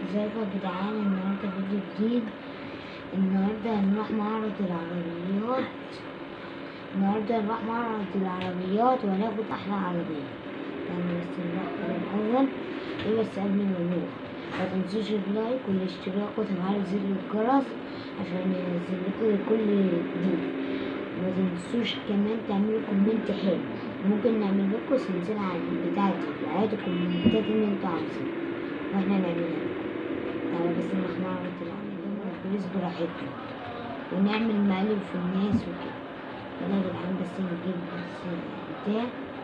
ازيكم يا جدعان النهارده فيديو جديد النهارده هنروح معرض العربيات النهارده هنروح معرض العربيات وهناخد احلى عربية يعني بس نروح الاول ايه بس قبل ما نروح ما تنسوش اللايك والاشتراك وتفعيل زر الجرس عشان ينزلكوا كل جديد وما تنسوش كمان تعملوا كومنت حلو ممكن نعمل لكم سلسلة عن بتاعتي بتاعت الكومنتات اللي انتوا عاوزينها واحنا نعملها تعالى بس نروح معرض العربيات البوليس براحتنا ونعمل مقالب في الناس وكده يلا يا جدعان بس نجيب بس بتاع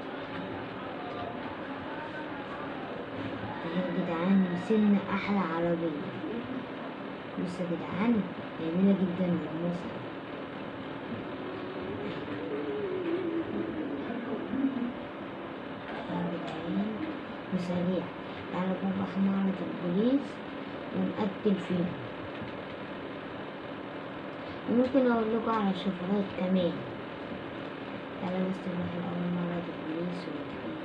يا جدعان وصلنا أحلى عربية بص يا جدعان جميلة جدا ملموسة يا جدعان وسريع تعالوا نروح معرض البوليس ونقتل فيه وممكن أقول لكم على شفرات كمان تعالوا بس نروح الأول معرض البوليس ونتكلم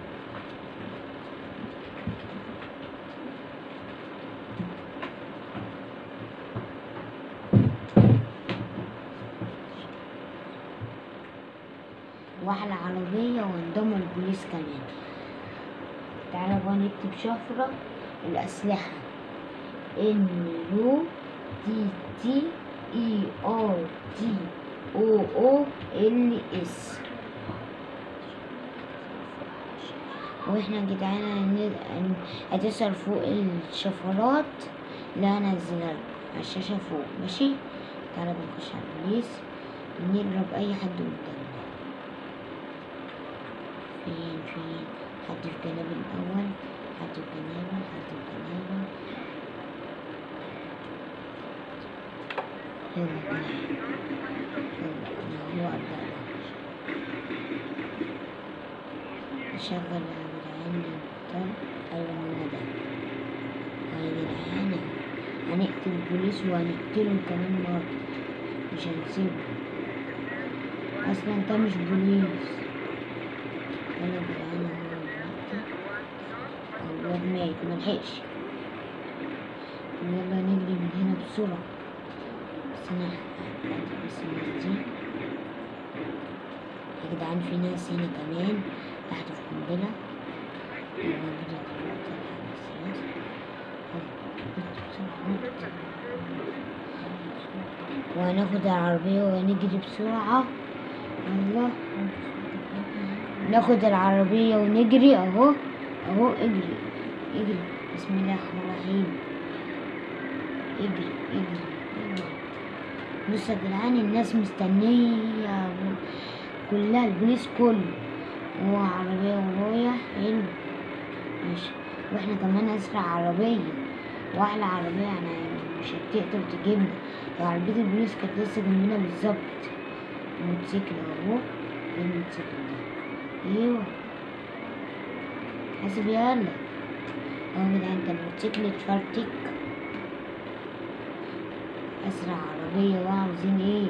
واحلى عربية وانضم البوليس كمان تعالى بقى نكتب شفرة الأسلحة N U T T E R T O O L S واحنا يا جدعان هن- هن- هتظهر فوق الشفرات اللي هنزلها لكم على الشاشة فوق ماشي تعالى بنخش على البوليس نضرب أي حد قدامنا فين فين حد في جنب الأول حد في جنابه حد في جنابه يلا بينا يلا أنا هو أبدأ أشغل يا جدعان المختار أيوة هو ده يا جدعان هنقتل البوليس وهنقتلهم كمان مرة مش هنسيبه أصلا أنت مش بوليس يلا يا جدعان هو دلوقتي الواد مات ملحقش يلا نجري من هنا بسرعة بس أنا هقعد بس الناس دي يا جدعان في ناس هنا كمان تحت في قنبلة يلا نجري دلوقتي الحق بس الناس يلا، نط بسرعة، نط. وهناخد العربية وهنجري بسرعة يلا ناخد العربية ونجري اهو اهو اجري اجري بسم الله الرحمن الرحيم اجري اجري اجري بص يا جدعان الناس مستنية كلها البوليس كله هو عربية ورايح حلو ماشي واحنا كمان اسرع عربية واحلى عربية يعني مش هتقدر تجيبنا عربية البوليس كانت لسه جنبنا بالظبط الموتوسيكل اهو ايه الموتوسيكل ده ايوه حاسب يلا اهو يا جدعان ده الموتوسيكل اتفرتك اسرع عربية بقى عاوزين ايه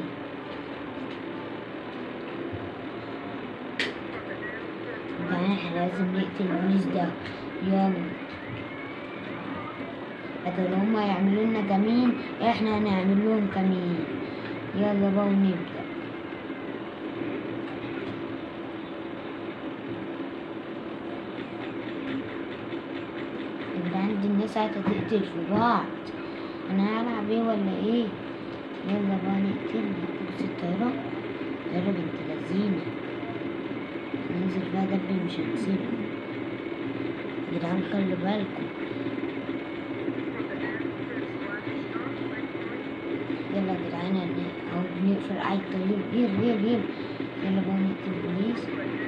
جدعان احنا لازم نقتل البوليس ده يلا بدل هما يعملوا لنا كمين احنا هنعمل لهم كمين يلا بقى ونبدأ يبقى عندي الناس هتقتل في بعض انا هلعب ايه ولا ايه يلا بقى نقتل بص الطيارة طيارة بنت لذينة ننزل بقى دب مش هنسيبها يا جدعان خلوا بالكم يلا يا جدعان أنا- اهو بنقفل اي طيور يلا يلا يلا يلا بقى نقتل البوليس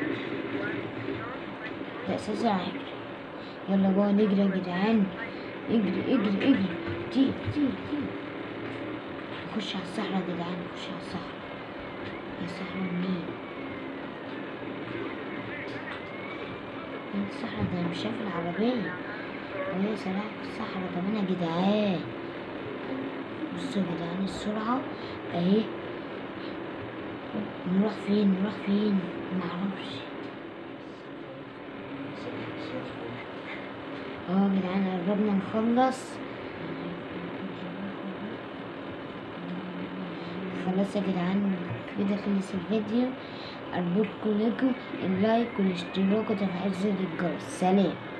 ده اساسا هيجري يلا بقى نجري يا جدعان اجري اجري اجري طير طير طير نخش على الصحراء يا جدعان نخش على الصحراء يا الصحراء منين انت الصحراء ده أنا مش شايف العربية وهي سريعة في الصحراء كمان يا جدعان بصوا يا جدعان السرعة اهي نروح فين نروح فين معرفش اه يا جدعان قربنا نخلص خلاص يا جدعان كده خلص الفيديو أرجوكم لكم اللايك والاشتراك وتفعيل زر الجرس سلام